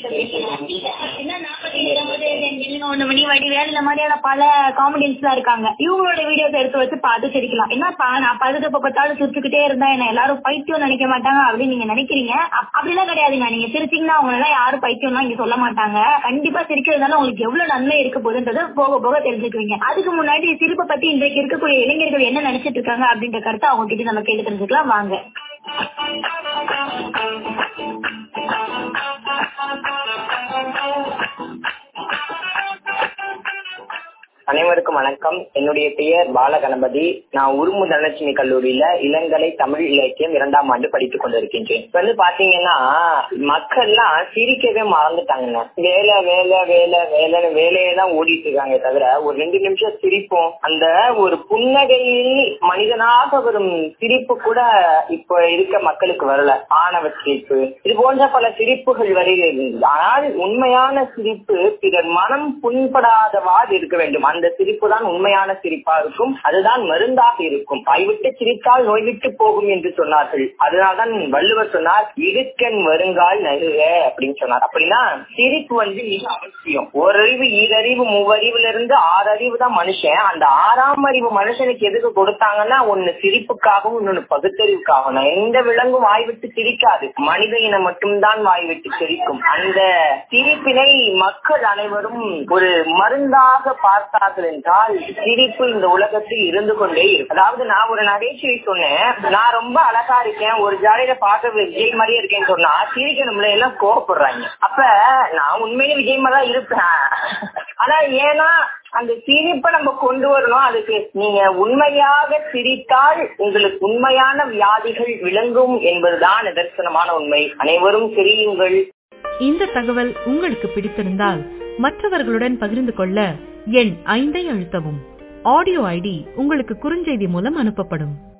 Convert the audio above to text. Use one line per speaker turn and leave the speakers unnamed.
என்ன நாற்பத்தி இருபது ரெண்டு ஒண்ணு மணி வடி வேலை இந்த மாதிரியான பல காமெடியன்ஸ் எல்லாம் இருக்காங்க இவங்களோட வீடியோஸ் எடுத்து வச்சு பார்த்து சிரிக்கலாம் என்னப்பா நான் பதுக்கப்ப பார்த்தாலும் சிரிச்சுக்கிட்டே இருந்தா என்ன எல்லாரும் பைத்தியம் நினைக்க மாட்டாங்க அப்படின்னு நீங்க நினைக்கிறீங்க அப்- அப்படிலாம் கிடையாதுங்க நீங்க சிரிச்சீங்கன்னா அவங்க எல்லாம் யாரும் பைத்தியம்லாம் இங்க சொல்ல மாட்டாங்க கண்டிப்பா சிரிக்கிறதுனால உங்களுக்கு எவ்வளவு நன்மை இருக்க போகுதுன்றது போக போக தெரிஞ்சுக்குவீங்க அதுக்கு முன்னாடி சிரிப்பை பத்தி இன்றைக்கு இருக்கக்கூடிய இளைஞர்கள் என்ன நினைச்சிட்டு இருக்காங்க அப்படின்ற கருத்தை அவங்க கிட்ட நம்ம கேட்டு தெரிஞ்சுக்கலாம் வாங்க
அனைவருக்கும் வணக்கம் என்னுடைய பெயர் பாலகணபதி நான் உருமு தனலட்சுமி கல்லூரியில இளங்கலை தமிழ் இலக்கியம் இரண்டாம் ஆண்டு படித்துக் கொண்டிருக்கின்றேன் இப்ப வந்து பாத்தீங்கன்னா மக்கள்லாம் சிரிக்கவே மறந்துட்டாங்கண்ணா வேலை வேலை வேலை வேலைன்னு வேலையை தான் ஓடிட்டு இருக்காங்க தவிர ஒரு ரெண்டு நிமிஷம் சிரிப்போம் அந்த ஒரு புன்னகையில் மனிதனாக வரும் சிரிப்பு கூட இப்ப இருக்க மக்களுக்கு வரல ஆணவ சிரிப்பு இது போன்ற பல சிரிப்புகள் வருகிறது ஆனால் உண்மையான சிரிப்பு பிறர் மனம் புண்படாதவாறு இருக்க வேண்டும் அந்த சிரிப்பு தான் உண்மையான சிரிப்பா இருக்கும் அதுதான் மருந்தாக இருக்கும் வாய்விட்டு சிரித்தால் நோய் விட்டு போகும் என்று சொன்னார்கள் அதனால்தான் வள்ளுவர் சொன்னார் இடுக்கன் வருங்கால் நழுக அப்படின்னு சொன்னார் அப்படின்னா சிரிப்பு வந்து மிக அவசியம் ஓரறிவு ஈரறிவு மூவறிவுல இருந்து ஆறு அறிவு தான் மனுஷன் அந்த ஆறாம் அறிவு மனுஷனுக்கு எதுக்கு கொடுத்தாங்கன்னா ஒன்னு சிரிப்புக்காகவும் இன்னொன்னு பகுத்தறிவுக்காகவும் நான் எந்த விலங்கும் வாய் விட்டு சிரிக்காது மனித இனம் மட்டும்தான் வாய் விட்டு சிரிக்கும் அந்த சிரிப்பினை மக்கள் அனைவரும் ஒரு மருந்தாக பார்த்தார்கள் என்றால் சிரிப்பு இந்த உலகத்தில் இருந்து கொண்டே இருக்கும் அதாவது நான் ஒரு நகைச்சுவை சொன்னேன் நான் ரொம்ப அழகா இருக்கேன் ஒரு ஜாலியில பார்க்க விஜய் மாதிரியே இருக்கேன்னு சொன்னா சிரிக்கணும்ல எல்லாம் கோவப்படுறாங்க அப்ப நான் உண்மையிலே விஜய் மாதிரி தான் இருப்பேன் ஆனா ஏன்னா அந்த சிரிப்பை நம்ம கொண்டு வரணும் அதுக்கு நீங்க உண்மையாக சிரித்தால் உங்களுக்கு உண்மையான வியாதிகள் விளங்கும் என்பதுதான் நிதர்சனமான உண்மை அனைவரும் சிரியுங்கள்
இந்த தகவல் உங்களுக்கு பிடித்திருந்தால் மற்றவர்களுடன் பகிர்ந்து கொள்ள எண் ஐந்தை அழுத்தவும் ஆடியோ ஐடி உங்களுக்கு குறுஞ்செய்தி மூலம் அனுப்பப்படும்